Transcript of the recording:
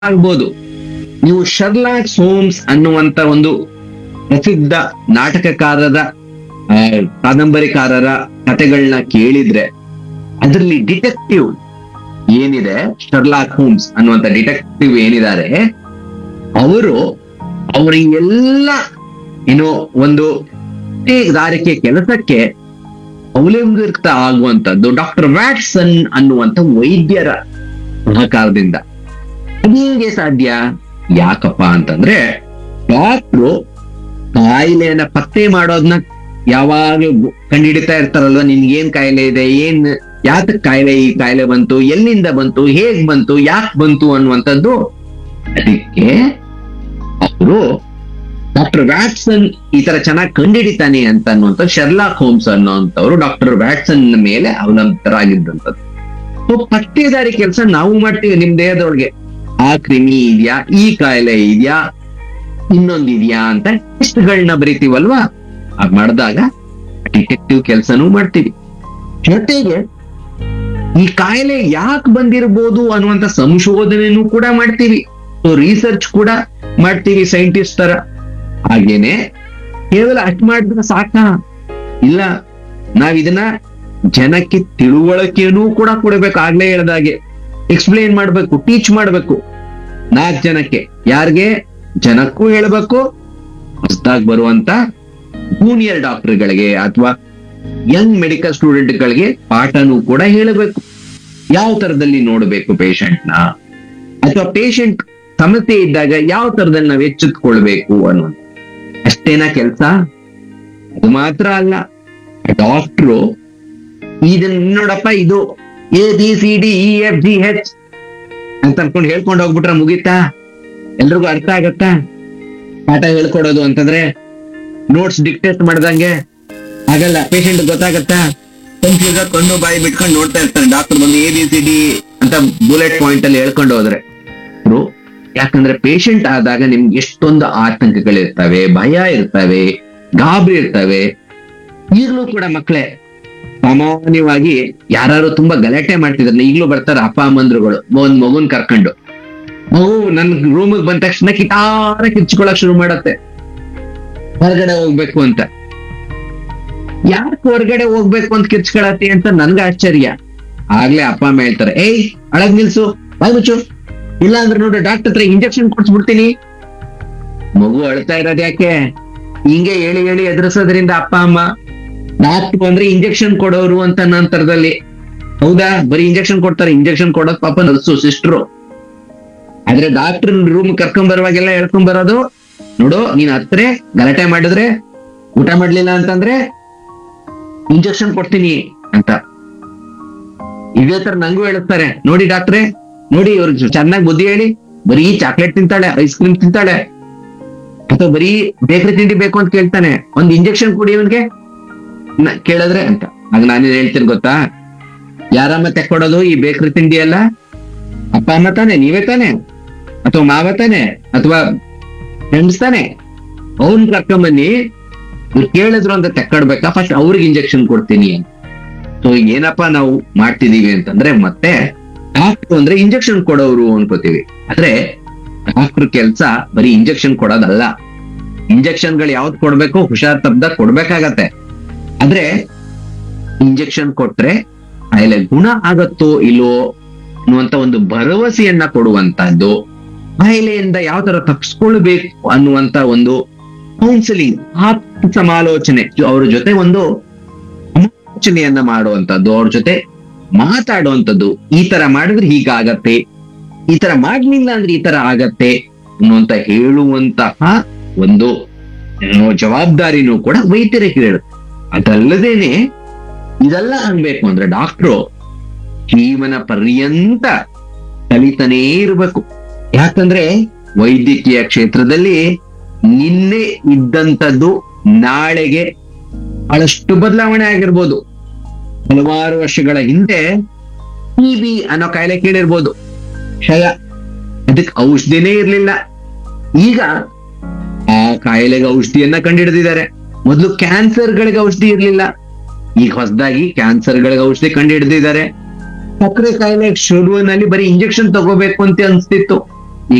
ಆಗ್ಬೋದು ನೀವು ಶರ್ಲಾಕ್ ಸೋಮ್ಸ್ ಅನ್ನುವಂತ ಒಂದು ಪ್ರಸಿದ್ಧ ನಾಟಕಕಾರರ ಆ, ಕಾದಂಬರಿಕಾರರ ಕಥೆಗಳನ್ನ ಕೇಳಿದ್ರೆ ಅದರಲ್ಲಿ ಡಿಟೆಕ್ಟಿವ್ ಏನಿದೆ ಶರ್ಲಾಕ್ ಹೋಮ್ಸ್ ಅನ್ನುವಂತ ಡಿಟೆಕ್ಟಿವ್ ಏನಿದ್ದಾರೆ ಅವರು ಅವರ ಎಲ್ಲ ಏನು ಒಂದು ದಾರಿಕೆ ಕೆಲಸಕ್ಕೆ ಅವಲಂಬಿತ ಆಗುವಂತದ್ದು ಡಾಕ್ಟರ್ ವ್ಯಾಟ್ಸನ್ ಅನ್ನುವಂತ ವೈದ್ಯರ ಸಹಕಾರದಿಂದ ಅದು ಹೇಗೆ ಸಾಧ್ಯ ಯಾಕಪ್ಪ ಅಂತಂದ್ರೆ ಡಾಕ್ಟ್ರು ಕಾಯಿಲೆಯನ್ನ ಪತ್ತೆ ಮಾಡೋದನ್ನ ಯಾವಾಗ್ಲೂ ಗು- ಕಂಡುಹಿಡಿತಾ ಇರ್ತಾರಲ್ವಾ ನಿನ್ಗೇನ್ ಕಾಯಿಲೆ ಇದೆ ಏನ್ ಯಾತಕ್ ಕಾಯಿಲೆ ಈ ಕಾಯಿಲೆ ಬಂತು ಎಲ್ಲಿಂದ ಬಂತು ಹೇಗ್ ಬಂತು ಯಾಕೆ ಬಂತು ಅನ್ನುವಂಥದ್ದು ಅದಕ್ಕೆ ಅವರು ಡಾಕ್ಟರ್ ವ್ಯಾಟ್ಸನ್ ಈ ತರ ಚೆನ್ನಾಗಿ ಕಂಡುಹಿಡಿತಾನೆ ಅಂತ ಅನ್ನುವಂಥ ಶರ್ಲಾಕ್ ಹೋಮ್ಸ್ ಅನ್ನುವಂಥವ್ರು ಡಾಕ್ಟರ್ ವ್ಯಾಟ್ಸನ್ ಮೇಲೆ ಅವಲಂಬಿತರಾಗಿದ್ದಂಥದ್ದು ಸೊ ಪತ್ತೇದಾರಿ ಕೆಲಸ ನಾವು ಮಾಡ್ತೀವಿ ನಿಮ್ ದೇಹದೊಳಗೆ ಆ ಕ್ರಿಮಿ ಇದೆಯಾ ಈ ಕಾಯಿಲೆ ಇದೆಯಾ ಇನ್ನೊಂದ್ ಇದೆಯಾ ಅಂತ ಟೆಸ್ಟ್ಗಳನ್ನ ಬರಿತೀವಲ್ವಾ ಅದ್ ಮಾಡಿದಾಗ ಡಿಟೆಕ್ಟಿವ್ ಕೆಲಸನೂ ಮಾಡ್ತೀವಿ ಜೊತೆಗೆ ಈ ಕಾಯಿಲೆ ಯಾಕೆ ಬಂದಿರಬಹುದು ಅನ್ನುವಂತ ಸಂಶೋಧನೆನೂ ಕೂಡ ಮಾಡ್ತೀವಿ ಸೊ ರಿಸರ್ಚ್ ಕೂಡ ಮಾಡ್ತೀವಿ ಸೈಂಟಿಸ್ಟ್ ತರ ಹಾಗೇನೆ ಕೇವಲ ಅಷ್ಟ್ ಮಾಡಿದ್ರೆ ಸಾಕ ಇಲ್ಲ ನಾವ್ ಇದನ್ನ ಜನಕ್ಕೆ ತಿಳುವಳಿಕೆನೂ ಕೂಡ ಕೊಡಬೇಕು ಆಗ್ಲೇ ಹೇಳ್ದಾಗೆ ಎಕ್ಸ್ಪ್ಲೇನ್ ಮಾಡ್ಬೇಕು ಟೀಚ್ ಮಾಡ್ಬೇಕು ನಾಲ್ಕು ಜನಕ್ಕೆ ಯಾರಿಗೆ ಜನಕ್ಕೂ ಹೇಳ್ಬೇಕು ಹೊಸದಾಗಿ ಬರುವಂತ ಜೂನಿಯರ್ ಡಾಕ್ಟರ್ಗಳಿಗೆ ಅಥವಾ ಯಂಗ್ ಮೆಡಿಕಲ್ ಸ್ಟೂಡೆಂಟ್ಗಳಿಗೆ ಪಾಠನೂ ಕೂಡ ಹೇಳಬೇಕು ಯಾವ ತರದಲ್ಲಿ ನೋಡಬೇಕು ನ ಅಥವಾ ಪೇಷಂಟ್ ಸಮಸ್ಯೆ ಇದ್ದಾಗ ಯಾವ ತರದಲ್ಲಿ ನಾವು ಎಚ್ಚೆತ್ಕೊಳ್ಬೇಕು ಅನ್ನೋದು ಅಷ್ಟೇನಾ ಕೆಲಸ ಅದು ಮಾತ್ರ ಅಲ್ಲ ಡಾಕ್ಟ್ರು ಇದನ್ನ ನೋಡಪ್ಪ ಇದು A B C D E F G H ಅಂತ ಅನ್ಕೊಂಡು ಹೇಳ್ಕೊಂಡು ಹೋಗ್ಬಿಟ್ರೆ ಮುಗೀತಾ ಎಲ್ರಿಗೂ ಅರ್ಥ ಆಗತ್ತಾ ಪಾಠ ಹೇಳ್ಕೊಡೋದು ಅಂತಂದ್ರೆ ನೋಟ್ಸ್ ಡಿಕ್ಟೇಟ್ ಮಾಡ್ದಂಗೆ ಆಗಲ್ಲ ಪೇಷಂಟ್ ಗೊತ್ತಾಗತ್ತಾ ಕನ್ಫ್ಯೂಸ್ ಕಣ್ಣು ಬಾಯಿ ಬಿಟ್ಕೊಂಡು ನೋಡ್ತಾ ಇರ್ತಾನೆ ಡಾಕ್ಟರ್ ಬಂದು ಎ ಬಿ ಸಿ ಡಿ ಅಂತ ಬುಲೆಟ್ ಪಾಯಿಂಟ್ ಅಲ್ಲಿ ಹೇಳ್ಕೊಂಡು ಹೋದ್ರೆ ಅವ್ರು ಯಾಕಂದ್ರೆ ಪೇಷಂಟ್ ಆದಾಗ ನಿಮ್ಗೆ ಎಷ್ಟೊಂದು ಆತಂಕಗಳಿರ್ತವೆ ಭಯ ಇರ್ತವೆ ಗಾಬರಿ ಇರ್ತವೆ ಈಗಲೂ ಕೂಡ ಮಕ್ಕಳೇ ಸಾಮಾನ್ಯವಾಗಿ ಯಾರು ತುಂಬಾ ಗಲಾಟೆ ಮಾಡ್ತಿದ್ರೆ ಈಗಲೂ ಬರ್ತಾರೆ ಅಪ್ಪ ಅಮ್ಮಂದ್ರುಗಳು ಒಂದ್ ಮಗುನ್ ಕರ್ಕೊಂಡು ಮಗು ನನ್ ರೂಮಿಗೆ ಬಂದ ತಕ್ಷಣ ಕಿಟಾರ ಕಿಚ್ಕೊಳಕ್ ಶುರು ಮಾಡತ್ತೆ ಹೊರಗಡೆ ಹೋಗ್ಬೇಕು ಅಂತ ಯಾಕೆ ಹೊರಗಡೆ ಹೋಗ್ಬೇಕು ಅಂತ ಕಿರ್ಚ್ಕೊಳತಿ ಅಂತ ನನ್ಗೆ ಆಶ್ಚರ್ಯ ಆಗ್ಲೇ ಅಪ್ಪ ಅಮ್ಮ ಹೇಳ್ತಾರೆ ಏಯ್ ಅಳಗ್ ನಿಲ್ಸು ಬಾಯ್ ಮುಚ್ಚು ಇಲ್ಲ ಅಂದ್ರೆ ನೋಡಿ ಡಾಕ್ಟರ್ ಹತ್ರ ಇಂಜೆಕ್ಷನ್ ಕೊಡ್ಸ್ಬಿಡ್ತೀನಿ ಮಗು ಅಳ್ತಾ ಇರೋದ್ ಯಾಕೆ ಹಿಂಗೆ ಹೇಳಿ ಹೇಳಿ ಎದುರಿಸೋದ್ರಿಂದ ಅಪ್ಪ ಅಮ್ಮ ಡಾಕ್ಟರ್ ಅಂದ್ರೆ ಇಂಜೆಕ್ಷನ್ ಕೊಡೋರು ಅಂತ ನಂತರದಲ್ಲಿ ಹೌದಾ ಬರೀ ಇಂಜೆಕ್ಷನ್ ಕೊಡ್ತಾರೆ ಇಂಜೆಕ್ಷನ್ ಕೊಡೋದ್ ಪಾಪ ನರ್ಸು ಸಿಸ್ಟ್ರು ಆದ್ರೆ ಡಾಕ್ಟರ್ ರೂಮ್ ಕರ್ಕೊಂಡ್ ಬರುವಾಗೆಲ್ಲ ಹೇಳ್ಕೊಂಡ್ ಬರೋದು ನೋಡು ನೀನ್ ಹತ್ರೆ ಗಲಾಟೆ ಮಾಡಿದ್ರೆ ಊಟ ಮಾಡ್ಲಿಲ್ಲ ಅಂತಂದ್ರೆ ಇಂಜೆಕ್ಷನ್ ಕೊಡ್ತೀನಿ ಅಂತ ಇದೇ ತರ ನಂಗೂ ಹೇಳುತ್ತಾರೆ ನೋಡಿ ಡಾಕ್ಟ್ರೆ ನೋಡಿ ಇವ್ರಿಗೆ ಚೆನ್ನಾಗಿ ಬುದ್ಧಿ ಹೇಳಿ ಬರೀ ಚಾಕ್ಲೇಟ್ ತಿಂತಾಳೆ ಐಸ್ ಕ್ರೀಮ್ ತಿಂತಾಳೆ ಅಥವಾ ಬರೀ ಬೇಕರಿ ತಿಂಡಿ ಬೇಕು ಅಂತ ಕೇಳ್ತಾನೆ ಒಂದ್ ಇಂಜೆಕ್ಷನ್ ಕೊಡಿ ಇವನ್ಗೆ ನ- ಕೇಳಿದ್ರೆ ಅಂತ ಆಗ ನಾನೇನ್ ಹೇಳ್ತೀನಿ ಗೊತ್ತಾ ಯಾರಮ್ಮ ತೆಕ್ಕೊಡೋದು ಈ ಬೇಕರಿ ತಿಂಡಿ ಎಲ್ಲ ಅಪ್ಪ ಅಮ್ಮ ತಾನೆ ನೀವೇ ತಾನೆ ಅಥವಾ ಮಾವ ತಾನೆ ಅಥವಾ ಫ್ರೆಂಡ್ಸ್ ತಾನೆ ಅವ್ನ್ ಕರ್ಕೊಂಬನ್ನಿ ಇವ್ರು ಕೇಳಿದ್ರು ಅಂತ ತೆಕ್ಕೊಡ್ಬೇಕಾ ಫಸ್ಟ್ ಅವ್ರಿಗೆ ಇಂಜೆಕ್ಷನ್ ಕೊಡ್ತೀನಿ ಸೊ ಏನಪ್ಪಾ ನಾವು ಮಾಡ್ತಿದೀವಿ ಅಂತಂದ್ರೆ ಮತ್ತೆ ಡಾಕ್ಟರ್ ಅಂದ್ರೆ ಇಂಜೆಕ್ಷನ್ ಕೊಡೋರು ಅನ್ಕೋತೀವಿ ಆದ್ರೆ ಡಾಕ್ಟರ್ ಕೆಲ್ಸ ಬರೀ ಇಂಜೆಕ್ಷನ್ ಕೊಡೋದಲ್ಲ ಇಂಜೆಕ್ಷನ್ ಗಳು ಯಾವ್ದು ಕೊಡ್ಬೇಕು ಹುಷಾರ್ ತಪ್ಪದ ಕೊಡ್ಬೇಕಾಗತ್ತೆ ಆದ್ರೆ ಇಂಜೆಕ್ಷನ್ ಕೊಟ್ರೆ ಕಾಯಿಲೆ ಗುಣ ಆಗತ್ತೋ ಇಲ್ಲೋ ಅನ್ನುವಂತ ಒಂದು ಭರವಸೆಯನ್ನ ಕೊಡುವಂತದ್ದು ಕಾಯಿಲೆಯಿಂದ ಯಾವ ತರ ತಪ್ಪಿಸ್ಕೊಳ್ಬೇಕು ಅನ್ನುವಂತ ಒಂದು ಕೌನ್ಸಿಲಿಂಗ್ ಆತ್ಮ ಸಮಾಲೋಚನೆ ಅವ್ರ ಜೊತೆ ಒಂದು ಸಮಾಲೋಚನೆಯನ್ನ ಮಾಡುವಂತದ್ದು ಅವ್ರ ಜೊತೆ ಮಾತಾಡುವಂತದ್ದು ಈ ತರ ಮಾಡಿದ್ರೆ ಹೀಗಾಗತ್ತೆ ಈ ತರ ಮಾಡ್ಲಿಲ್ಲ ಅಂದ್ರೆ ಈ ತರ ಆಗತ್ತೆ ಅನ್ನುವಂತ ಹೇಳುವಂತಹ ಒಂದು ಏನೋ ಜವಾಬ್ದಾರಿನೂ ಕೂಡ ವೈದ್ಯರಿಗೆ ಹೇಳುತ್ತೆ ಅದಲ್ಲದೇನೆ ಇದೆಲ್ಲ ಅನ್ಬೇಕು ಅಂದ್ರೆ ಡಾಕ್ಟ್ರು ಜೀವನ ಪರ್ಯಂತ ಕಲಿತಾನೇ ಇರ್ಬೇಕು ಯಾಕಂದ್ರೆ ವೈದ್ಯಕೀಯ ಕ್ಷೇತ್ರದಲ್ಲಿ ನಿನ್ನೆ ಇದ್ದಂಥದ್ದು ನಾಳೆಗೆ ಬಹಳಷ್ಟು ಬದಲಾವಣೆ ಆಗಿರ್ಬೋದು ಹಲವಾರು ವರ್ಷಗಳ ಹಿಂದೆ ಟಿಬಿ ಅನ್ನೋ ಕಾಯಿಲೆ ಕೇಳಿರ್ಬೋದು ಕ್ಷಯ ಅದಕ್ಕೆ ಔಷಧಿನೇ ಇರ್ಲಿಲ್ಲ ಈಗ ಆ ಕಾಯಿಲೆಗೆ ಔಷಧಿಯನ್ನ ಕಂಡುಹಿಡಿದಿದ್ದಾರೆ ಮೊದಲು ಕ್ಯಾನ್ಸರ್ಗಳಿಗೆ ಔಷಧಿ ಇರ್ಲಿಲ್ಲ ಈಗ ಹೊಸದಾಗಿ ಕ್ಯಾನ್ಸರ್ಗಳಿಗೆ ಔಷಧಿ ಕಂಡು ಹಿಡಿದಿದ್ದಾರೆ ಸಕ್ಕರೆ ಕಾಯಿಲೆ ಶುರುವಿನಲ್ಲಿ ಬರೀ ಇಂಜೆಕ್ಷನ್ ತಗೋಬೇಕು ಅಂತ ಅನ್ಸ್ತಿತ್ತು